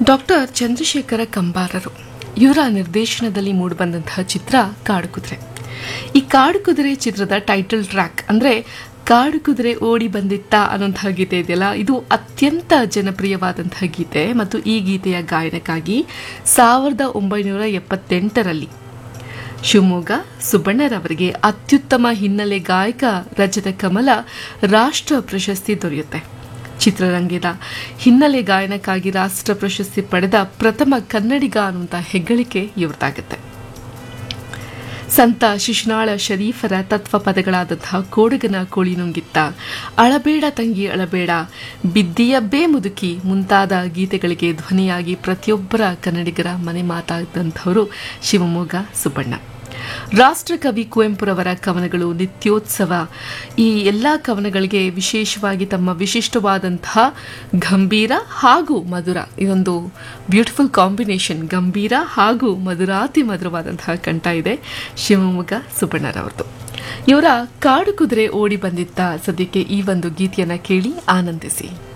doctor Chandrashekhara ಕಂಬಾರರು ಇವರ ನಿರ್ದೇಶನದಲ್ಲಿ ಮೂಡಿಬಂದಂತಹ ಚಿತ್ರ ಕಾಡು ಕುದುರೆ ಈ ಕಾಡು ಕುದುರೆ ಚಿತ್ರದ ಟೈಟಲ್ ಟ್ರ್ಯಾಕ್ ಅಂದ್ರೆ ಕಾಡು ಕುದುರೆ ಓಡಿ ಬಂದಿತ್ತ ಅನ್ನೋಂತಹ ಗೀತೆ ಇದೆಯಲ್ಲ ಇದು ಅತ್ಯಂತ ಜನಪ್ರಿಯವಾದಂತಹ ಗೀತೆ ಮತ್ತು ಈ ಗೀತೆಯ ಗಾಯನಕ್ಕಾಗಿ ಸಾವಿರದ ಒಂಬೈನೂರ ಎಪ್ಪತ್ತೆಂಟರಲ್ಲಿ ಶಿವಮೊಗ್ಗ ಸುಬ್ಬಣ್ಣರವರಿಗೆ ಅತ್ಯುತ್ತಮ ಹಿನ್ನೆಲೆ ಗಾಯಕ ರಜತ ಕಮಲ ರಾಷ್ಟ್ರ ಪ್ರಶಸ್ತಿ ದೊರೆಯುತ್ತೆ ಚಿತ್ರರಂಗದ ಹಿನ್ನೆಲೆ ಗಾಯನಕ್ಕಾಗಿ ರಾಷ್ಟ್ರ ಪ್ರಶಸ್ತಿ ಪಡೆದ ಪ್ರಥಮ ಕನ್ನಡಿಗ ಅನ್ನುವಂಥ ಹೆಗ್ಗಳಿಕೆ ಇವ್ರದ್ದಾಗುತ್ತೆ ಸಂತ ಶಿಶುನಾಳ ಶರೀಫರ ತತ್ವ ಪದಗಳಾದಂತಹ ಕೋಡಗನ ಕೋಳಿ ನುಂಗಿತ್ತ ಅಳಬೇಡ ತಂಗಿ ಅಳಬೇಡ ಬಿದ್ದಿಯಬ್ಬೇ ಮುದುಕಿ ಮುಂತಾದ ಗೀತೆಗಳಿಗೆ ಧ್ವನಿಯಾಗಿ ಪ್ರತಿಯೊಬ್ಬರ ಕನ್ನಡಿಗರ ಮನೆ ಮಾತಾದಂಥವರು ಶಿವಮೊಗ್ಗ ಸುಬ್ಬಣ್ಣ ರಾಷ್ಟ್ರಕವಿ ಕುವೆಂಪುರವರ ಕವನಗಳು ನಿತ್ಯೋತ್ಸವ ಈ ಎಲ್ಲ ಕವನಗಳಿಗೆ ವಿಶೇಷವಾಗಿ ತಮ್ಮ ವಿಶಿಷ್ಟವಾದಂತಹ ಗಂಭೀರ ಹಾಗೂ ಮಧುರ ಇದೊಂದು ಬ್ಯೂಟಿಫುಲ್ ಕಾಂಬಿನೇಷನ್ ಗಂಭೀರ ಹಾಗೂ ಮಧುರಾತಿ ಮಧುರವಾದಂತಹ ಕಂಠ ಇದೆ ಶಿವಮೊಗ್ಗ ಸುಬ್ಬಣ್ಣರವರದು ಇವರ ಕಾಡು ಕುದುರೆ ಓಡಿ ಬಂದಿದ್ದ ಸದ್ಯಕ್ಕೆ ಈ ಒಂದು ಗೀತೆಯನ್ನ ಕೇಳಿ ಆನಂದಿಸಿ